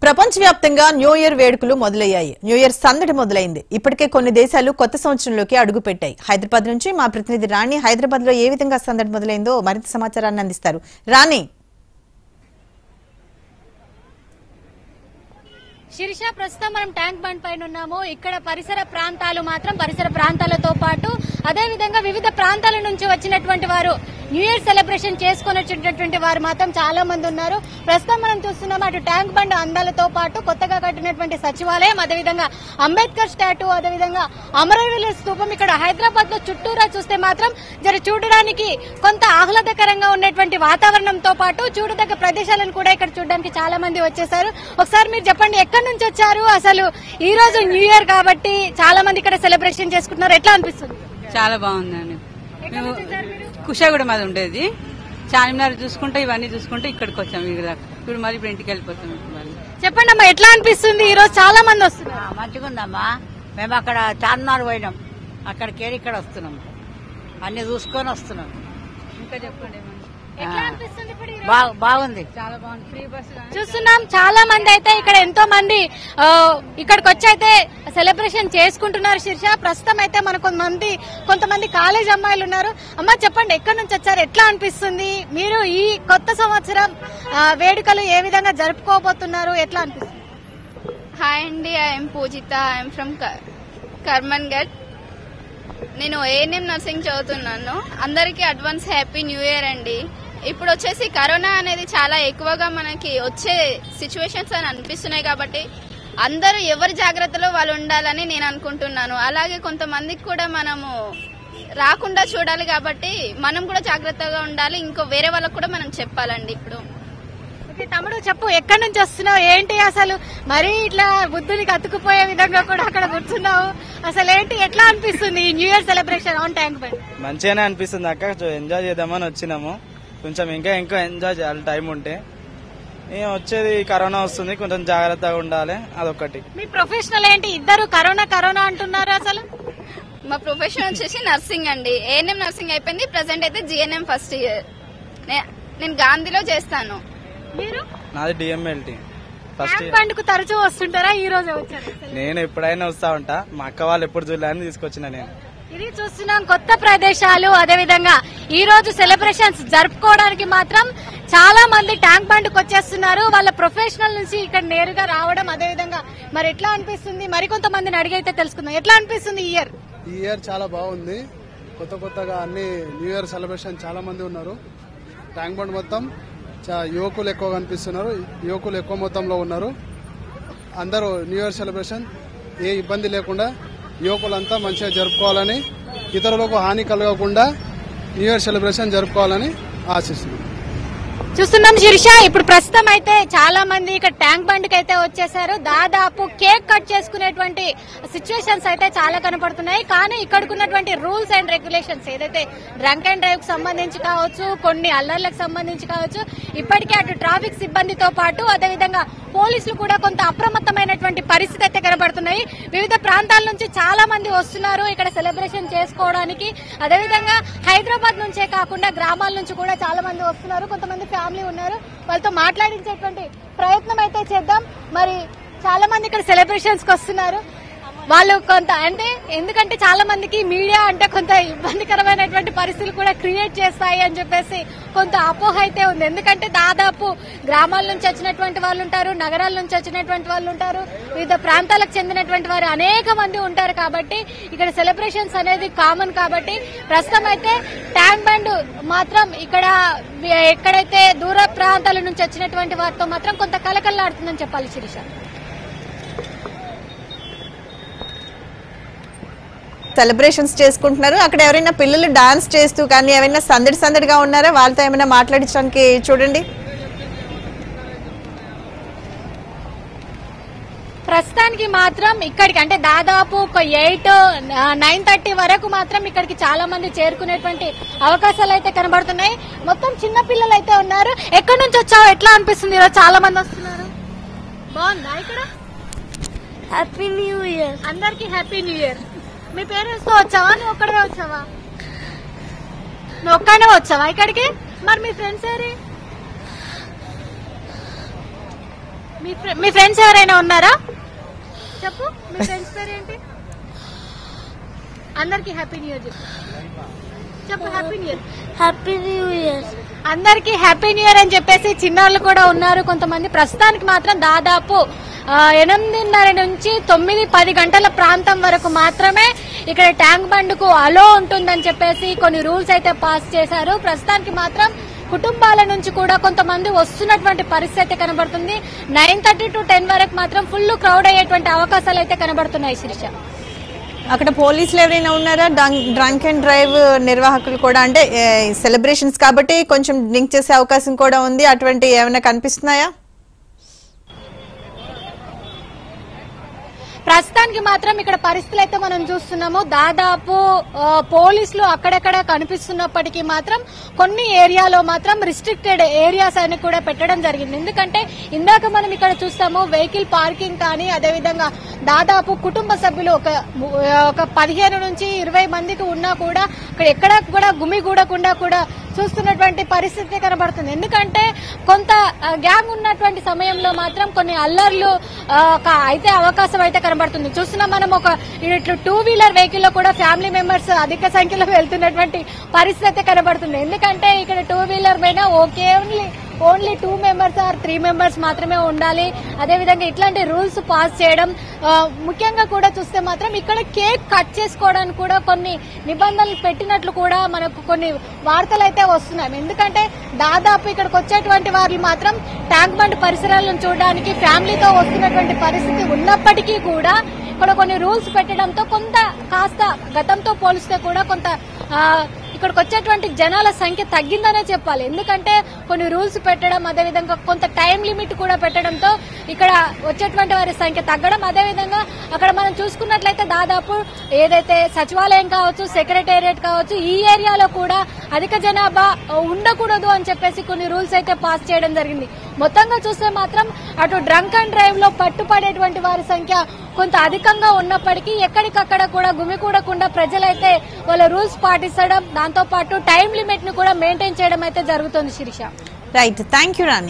ప్రపంచవ్యాప్తంగా new year వేడుకలు మొదలయ్యాయి న్యూ ఇయర్ సందడి మొదలైంది ఇప్పటికే కొన్ని దేశాలు కొత్త సంవత్సరంలోకి అడుగుపెట్టాయి హైదరాబాద్ నుంచి మా ప్రతినిధి రాణి హైదరాబాద్ లో ఏ విధంగా సందడి మొదలైందో మరింత సమాచారాన్ని అందిస్తారు రాణి శిరీష ప్రస్తుతం మనం ట్యాంక్ బండ్ పైన ఉన్నాము ఇక్కడ పరిసర ప్రాంతాలు మాత్రం పరిసర ప్రాంతాలతో పాటు అదే విధంగా వివిధ ప్రాంతాల నుంచి వచ్చినటువంటి వారు న్యూ ఇయర్ సెలబ్రేషన్ చేసుకొని వచ్చినటువంటి వారు మాత్రం చాలా మంది ఉన్నారు ప్రస్తుతం మనం చూస్తున్నాం అటు ట్యాంక్ బండ్ అందాలతో పాటు కొత్తగా కట్టినటువంటి సచివాలయం అదేవిధంగా అంబేద్కర్ స్టాట్యూ అదేవిధంగా అమరవీరుల స్తూపం ఇక్కడ హైదరాబాద్ లో చుట్టూరా చూస్తే మాత్రం జర చూడడానికి కొంత ఆహ్లాదకరంగా ఉన్నటువంటి వాతావరణంతో పాటు చూడదగ్గ ప్రదేశాలను కూడా ఇక్కడ చూడడానికి చాలా మంది వచ్చేసారు ఒకసారి మీరు చెప్పండి ఎక్కడి నుంచి వచ్చారు అసలు ఈ రోజు న్యూ ఇయర్ కాబట్టి చాలా మంది ఇక్కడ సెలబ్రేషన్ చేసుకుంటున్నారు ఎట్లా అనిపిస్తుంది చాలా బాగుందండి మేము కుషాగూడెం అది ఉండేది చార్మినార్ చూసుకుంటే ఇవన్నీ చూసుకుంటే ఇక్కడికి వచ్చాము ఇక్కడ దాకా. ఇప్పుడు మరి ఇప్పుడు ఇంటికి వెళ్ళిపోతాం ఇప్పుడు మళ్ళీ చెప్పండి అమ్మా ఎట్లా అనిపిస్తుంది ఈ రోజు చాలా మంది వస్తున్నారు ఆ, మంచిగుందమ్మా మేము అక్కడ చార్మినార్ పోయినాం అక్కడికి వెళ్ళి ఇక్కడ వస్తున్నాం అన్ని చూసుకొని వస్తున్నాం ఇంకా చెప్పండి ఏమన్నా. ఎట్లా అనిపిస్తుంది ఇప్పుడు ఈ రోజు? బా- బాగుంది చాలా బాగుంది ఫ్రీ బస్ చూస్తున్నాం చాలా మంది అయితే ఇక్కడ ఎంతో మంది ఆ, ఇక్కడికి వచ్చి అయితే సెలబ్రేషన్ చేసుకుంటున్నారు శీర్ష ప్రస్తుతం అయితే మన కొంతమంది కొంతమంది కాలేజ్ అమ్మాయిలు ఉన్నారు అమ్మ చెప్పండి ఎక్కడి నుంచి వచ్చారు ఎట్లా అనిపిస్తుంది మీరు ఈ కొత్త సంవత్సరం ఆ, వేడుకలు ఏ విధంగా జరుపుకోబోతున్నారు ఎట్లా అనిపిస్తుంది హాయ్ అండి I'm Poojitha I'm from Karmanghat నేను ఏఎన్ఎం నర్సింగ్ చదువుతున్నాను అందరికీ అడ్వాన్స్ హ్యాపీ న్యూ ఇయర్ అండి ఇప్పుడు వచ్చేసి కరోనా అనేది చాలా ఎక్కువగా మనకి వచ్చే సిచ్యువేషన్స్ అని అనిపిస్తున్నాయి కాబట్టి అందరూ ఎవరి జాగ్రత్తలో వాళ్ళు ఉండాలని నేను అనుకుంటున్నాను అలాగే కొంతమందికి కూడా మనము రాకుండా చూడాలి కాబట్టి మనం కూడా జాగ్రత్తగా ఉండాలి ఇంకో వేరే వాళ్ళకు కూడా మనం చెప్పాలండి ఇప్పుడు ఓకే, తమ్ముడు చెప్పు ఎక్కడి నుంచి వస్తున్నావు ఏంటి అసలు మరీ ఇట్లా బుద్ధునికి అతుకుపోయే విధంగా కూడా అక్కడ కూర్చున్నావు అసలు ఏంటి ఎట్లా అనిపిస్తుంది ఈ new year celebration on Tank Bund మంచిగానే అనిపిస్తుంది అక్క చూ- ఎంజాయ్ చేద్దామని వచ్చినాము కొంచెం ఇంకా ఇంకా ఎంజాయ్ చేయాలి టైం ఉంటే ఏం వచ్చేది కరోనా వస్తుంది కొంచెం జాగ్రత్తగా ఉండాలి అదొకటి మీ ప్రొఫెషనల్ ఏంటి ఇద్దరు కరోనా కరోనా అంటున్నారు అసలు మా ప్రొఫెషన్ వచ్చేసి నర్సింగ్ అండి ఏఎన్ఎం నర్సింగ్ అయిపోయింది ప్రజెంట్ అయితే జిఎన్ఎం ఫస్ట్ ఇయర్ నేను గాంధీలో చేస్తాను మీరు నాది డిఎంఎల్టీ ఫస్ట్ ట్యాంక్ బండ్ కు తరచూ వస్తుంటారా ఈ రోజే వచ్చారు నేను ఎప్పుడైనా వస్తా ఉంటా మా అక్క వాళ్ళు ఎప్పుడు చూడలేని తీసుకొచ్చిన నేను ఇది చూస్తున్నాం కొత్త ప్రదేశాలు అదే విధంగా ఈ రోజు సెలబ్రేషన్స్ జరుపుకోవడానికి మాత్రం చాలా మంది ట్యాంక్ బండ్ కు వచ్చేస్తున్నారు వాళ్ళ ప్రొఫెషనల్ నుంచి ఇక్కడ నేరుగా రావడం అదే విధంగా మరి ఎట్లా అనిపిస్తుంది మరి కొంతమందిని అడిగైతే తెలుసుకుందాం ఎట్లా అనిపిస్తుంది ఈ ఇయర్ ఈ ఇయర్ చాలా బాగుంది కొత్త కొత్తగా అన్ని న్యూ ఇయర్ సెలబ్రేషన్ చాలా మంది ఉన్నారు ట్యాంక్ బండ్ మొత్తం చా- యువకులు ఎక్కువ కనిపిస్తున్నారు యువకులు ఎక్కువ మొత్తంలో ఉన్నారు అందరూ న్యూ ఇయర్ సెలబ్రేషన్ ఏ ఇబ్బంది లేకుండా యువకులంతా మంచిగా జరుపుకోవాలని ఇతరులకు హాని కలగకుండా న్యూ ఇయర్ సెలబ్రేషన్ జరుపుకోవాలని ఆశిస్తున్నాం చూస్తున్నాం శిరీష ఇప్పుడు ప్రస్తుతం అయితే చాలా మంది ఇక్కడ ట్యాంక్ బండ్ అయితే వచ్చేసారు దాదాపు కేక్ కట్ చేసుకునేటువంటి సిచ్యువేషన్స్ అయితే చాలా కనపడుతున్నాయి కానీ ఇక్కడికి ఉన్నటువంటి రూల్స్ అండ్ రెగ్యులేషన్స్ ఏదైతే డ్రంక్ అండ్ డ్రైవ్ కి సంబంధించి కావచ్చు కొన్ని అల్లర్లకు సంబంధించి కావచ్చు ఇప్పటికే అటు ట్రాఫిక్ సిబ్బందితో పాటు అదేవిధంగా పోలీసులు కూడా కొంత అప్రమత్తమైనటువంటి పరిస్థితి అయితే కనబడుతున్నాయి వివిధ ప్రాంతాల నుంచి చాలా మంది వస్తున్నారు ఇక్కడ సెలబ్రేషన్ చేసుకోవడానికి అదేవిధంగా హైదరాబాద్ నుంచే కాకుండా గ్రామాల నుంచి కూడా చాలా మంది వస్తున్నారు కొంతమంది ఫ్యామిలీ ఉన్నారు వాళ్ళతో మాట్లాడించేటువంటి ప్రయత్నం అయితే చేద్దాం మరి చాలా మంది ఇక్కడ సెలబ్రేషన్స్ కి వస్తున్నారు వాళ్ళు కొంత అంటే ఎందుకంటే చాలా మందికి మీడియా అంటే కొంత ఇబ్బందికరమైనటువంటి పరిస్థితులు కూడా క్రియేట్ చేస్తాయి అని చెప్పేసి కొంత అపోహ అయితే ఉంది ఎందుకంటే దాదాపు గ్రామాల నుంచి వచ్చినటువంటి వాళ్ళు ఉంటారు నగరాల నుంచి వచ్చినటువంటి వాళ్ళు ఉంటారు వివిధ ప్రాంతాలకు చెందినటువంటి వారు అనేక మంది ఉంటారు కాబట్టి ఇక్కడ సెలబ్రేషన్స్ అనేది కామన్ కాబట్టి ప్రస్తుతం అయితే ట్యాంక్ బండ్ మాత్రం ఇక్కడ ఎక్కడైతే దూర ప్రాంతాల నుంచి వచ్చినటువంటి వారితో మాత్రం కొంత కలకల్లాడుతుందని చెప్పాలి శిరీష సెలబ్రేషన్స్ చేసుకుంటున్నారు అక్కడ ఎవరైనా పిల్లలు డాన్స్ చేస్తూ కానీ ఏమైనా సందడి సందడిగా ఉన్నారా వాళ్ళతో ఏమైనా మాట్లాడించడానికి చూడండి ప్రస్తుతానికి మాత్రం ఇక్కడికి అంటే దాదాపు ఒక ఎయిట్ నైన్ థర్టీ వరకు మాత్రం ఇక్కడికి చాలా మంది చేరుకునేటువంటి అవకాశాలు అయితే కనబడుతున్నాయి మొత్తం చిన్న పిల్లలు అయితే ఉన్నారు ఎక్కడి నుంచి వచ్చావు ఎట్లా అనిపిస్తుంది ఈరోజు చాలా మంది వస్తున్నారు బాగుందా ఇక్కడ హ్యాపీ న్యూ ఇయర్ అందరికి హ్యాపీ న్యూ ఇయర్ మీ పేరెంట్స్ తో వచ్చావా నువ్వు ఒక్కడే వచ్చావా నువ్వు ఒక్కడే వచ్చావా ఇక్కడికి మరి మీ ఫ్రెండ్స్ ఎవరి మీ ఫ్రె- మీ ఫ్రెండ్స్ ఎవరైనా ఉన్నారా చెప్పు మీ ఫ్రెండ్స్ పేరు ఏంటి అందరికి హ్యాపీ న్యూ ఇయర్ చెప్పు చెప్పు happy new year happy new year అందరికి హ్యాపీ న్యూ ఇయర్ అని చెప్పేసి చిన్నాళ్ళు కూడా ఉన్నారు కొంతమంది ప్రస్తుతానికి మాత్రం దాదాపు ఆ, ఎనిమిదిన్నర నుంచి తొమ్మిది పది గంటల ప్రాంతం వరకు మాత్రమే ఇక్కడ ట్యాంక్ బండ్కు అలో ఉంటుందని చెప్పేసి కొన్ని రూల్స్ అయితే పాస్ చేశారు ప్రస్తుతానికి మాత్రం కుటుంబాల నుంచి కూడా కొంతమంది వస్తున్నటువంటి పరిస్థితి అయితే కనబడుతుంది నైన్ థర్టీ టు టెన్ వరకు మాత్రం ఫుల్ క్రౌడ్ అయ్యేటువంటి అవకాశాలు అయితే కనబడుతున్నాయి శిరీష అక్కడ పోలీసులు ఎవరైనా ఉన్నారా డ్రంక్ అండ్ డ్రైవ్ నిర్వాహకులు కూడా అంటే సెలబ్రేషన్స్ కాబట్టి కొంచెం డ్రింక్ చేసే అవకాశం కూడా ఉంది అటువంటి ఏమైనా కనిపిస్తున్నాయా ప్రస్తుతానికి మాత్రం ఇక్కడ పరిస్థితులు అయితే మనం చూస్తున్నాము దాదాపు ఆ, పోలీసులు అక్కడక్కడ కనిపిస్తున్నప్పటికీ మాత్రం కొన్ని ఏరియాలో మాత్రం రిస్ట్రిక్టెడ్ ఏరియాస్ అని కూడా పెట్టడం జరిగింది ఎందుకంటే ఇందాక మనం ఇక్కడ చూస్తాము వెహికల్ పార్కింగ్ కానీ అదేవిధంగా దాదాపు కుటుంబ సభ్యులు ఒక ము- ఒక పదిహేను నుంచి ఇరవై మందికి ఉన్నా కూడా అక్కడ ఎక్కడ కూడా గుమిగూడకుండా కూడా చూస్తున్నటువంటి పరిస్థితి కనబడుతుంది ఎందుకంటే కొంత ఆ, గ్యాంగ్ ఉన్నటువంటి సమయంలో మాత్రం కొన్ని అల్లర్లు ఆ, క- అయితే అవకాశం అయితే కనబడుతుంది చూస్తున్నాం మనం ఒక ఇట్లా టూ వీలర్ వెహికల్ లో కూడా ఫ్యామిలీ మెంబర్స్ అధిక సంఖ్యలో వెళ్తున్నటువంటి పరిస్థితి అయితే కనబడుతుంది ఎందుకంటే ఇక్కడ టూ వీలర్ పైన okay only only two members or three members మాత్రమే ఉండాలి అదేవిధంగా ఇట్లాంటి రూల్స్ పాస్ చేయడం ఆ, ముఖ్యంగా కూడా చూస్తే మాత్రం ఇక్కడ కేక్ కట్ చేసుకోవడానికి కూడా కొన్ని నిబంధనలు పెట్టినట్లు కూడా మనకు కొన్ని వార్తలు అయితే వస్తున్నాయి ఎందుకంటే దాదాపు ఇక్కడికి వచ్చేటువంటి వారు మాత్రం ట్యాంక్ బండ్ పరిసరాలను చూడడానికి ఫ్యామిలీతో వస్తున్నటువంటి పరిస్థితి ఉన్నప్పటికీ కూడా ఇక్కడ కొన్ని రూల్స్ పెట్టడంతో కొంత కాస్త గతంతో పోలిస్తే కూడా కొంత ఆ, ఇక్కడికి వచ్చేటువంటి జనాల సంఖ్య తగ్గిందనే చెప్పాలి ఎందుకంటే కొన్ని రూల్స్ పెట్టడం అదేవిధంగా కొంత టైం లిమిట్ కూడా పెట్టడంతో ఇక్కడ వచ్చేటువంటి వారి సంఖ్య తగ్గడం అదేవిధంగా అక్కడ మనం చూసుకున్నట్లయితే దాదాపు ఏదైతే సచివాలయం కావచ్చు సెక్రటేరియట్ కావచ్చు ఈ ఏరియాలో కూడా అధిక జనాభా ఉండకూడదు అని చెప్పేసి కొన్ని రూల్స్ అయితే పాస్ చేయడం జరిగింది మొత్తంగా చూస్తే మాత్రం అటు డ్రంక్ అండ్ డ్రైవ్ లో పట్టుపడేటువంటి వారి సంఖ్య కొంత అధికంగా ఉన్నప్పటికీ ఎక్కడికక్కడ కూడా గుమికూడకుండా ప్రజలైతే వాళ్ళ రూల్స్ పాటించడం దాంతో పాటు టైం లిమిట్ ను కూడా మెయింటైన్ చేయడం అయితే జరుగుతుంది Sirisha right thank you Rani